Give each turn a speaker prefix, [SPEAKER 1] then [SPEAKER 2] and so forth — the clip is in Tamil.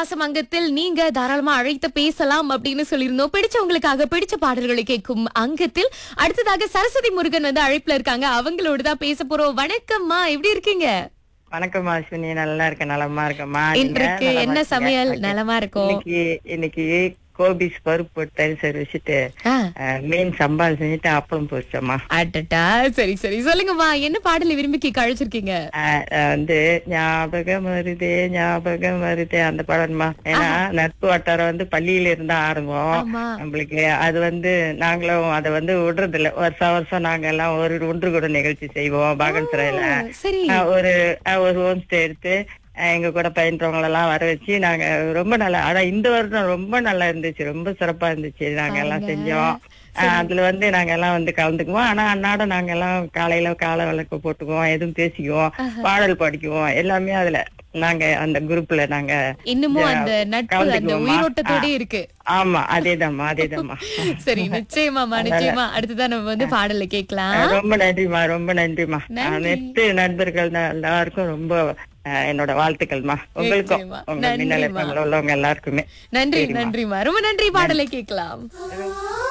[SPEAKER 1] பாசம் அங்கத்தில் நீங்க தாராளமா அழைத்து பேசலாம் அப்படின்னு சொல்லியிருந்தோம் பிடிச்சவங்களுக்காக பிடிச்ச பாடல்களை கேட்கும் அங்கத்தில் அடுத்ததாக சரஸ்வதி முருகன் வந்து அழைப்புல இருக்காங்க அவங்களோட தான் பேச போறோம் வணக்கம்மா எப்படி இருக்கீங்க
[SPEAKER 2] வணக்கம் அஸ்வினி நல்லா இருக்கேன் நலமா இருக்கேம்மா
[SPEAKER 1] இன்றைக்கு
[SPEAKER 2] நீங்க
[SPEAKER 1] என்ன
[SPEAKER 2] நலமா
[SPEAKER 1] சமையல்
[SPEAKER 2] இருக்கீங்க?
[SPEAKER 1] நலமா இருக்கும்
[SPEAKER 2] இன்னைக்கு இன்னைக்கு கோபிஸ் பருப்பு தயிர் சரி வச்சுட்டு
[SPEAKER 1] ஆ,
[SPEAKER 2] அஹ், மீன் சம்பால் செஞ்சுட்டு அப்பளம் பொரிச்சோம்மா
[SPEAKER 1] அடடா சரி சரி சொல்லுங்கம்மா என்ன பாடலை விரும்பி கேட்க அழைச்சிருக்கீங்க
[SPEAKER 2] அஹ், அஹ், வந்து ஞாபகம் வருதே ஞாபகம் வருதே அந்த படம்மா ஏன்னா நட்பு வட்டாரம் வந்து பள்ளியில இருந்தா ஆரம்பம்
[SPEAKER 1] ஆமா
[SPEAKER 2] நம்மளுக்கு அது வந்து நாங்களும் அதை வந்து விடுறது இல்ல வருஷம் வருஷம் நாங்க எல்லாம் ஒரு ஒன்று கூட நிகழ்ச்சி செய்வோம் பாகன் சிறையில
[SPEAKER 1] சரி
[SPEAKER 2] ஆஹ் ஒரு ஆஹ் ஒரு ஹோம் ஸ்டே எடுத்து ஆஹ் எங்க கூட பயின்றவங்க எல்லாம் வர வச்சு நாங்க ரொம்ப நல்லா ஆனா இந்த வருடம் ரொம்ப நல்லா இருந்துச்சு ரொம்ப சிறப்பா இருந்துச்சு நாங்க எல்லாம்
[SPEAKER 1] பாருங்க.
[SPEAKER 2] செஞ்சோம் ஆஹ் அதுல வந்து நாங்க எல்லாம் வந்து கலந்துக்குவோம் ஆனா அன்னாடம் நாங்க எல்லாம் காலையில காலை விளக்கு போட்டுக்குவோம் எதுவும் பேசிக்குவோம் பாடல் படிக்குவோம் எல்லாமே அதுல நாங்க அந்த குரூப்ல நாங்க
[SPEAKER 1] இன்னமும் அந்த நட்பு அந்த
[SPEAKER 2] கலந்துக்குவோமா?
[SPEAKER 1] உயிரோட்டத்தோட இருக்கு
[SPEAKER 2] ஆமா அதேதாம்மா அதேதாம்மா
[SPEAKER 1] சரி நிச்சயமாமா நிச்சயமா அடுத்ததான் நம்ம வந்து பாடலை கேட்கலாம்
[SPEAKER 2] ரொம்ப நன்றிமா ரொம்ப நன்றிமா
[SPEAKER 1] நன்றி.
[SPEAKER 2] அனைத்து நண்பர்கள் எல்லாருக்கும் ரொம்ப ஆஹ், என்னோட வாழ்த்துக்கள்மா உங்களுக்கும்
[SPEAKER 1] நிச்சயமா.
[SPEAKER 2] உங்க மின்னல்
[SPEAKER 1] நன்றிம்மா.
[SPEAKER 2] FM ல உள்ளவங்க எல்லாருக்குமே
[SPEAKER 1] நன்றி நன்றிமா ரொம்ப நன்றி பாடலை கேட்கலாம்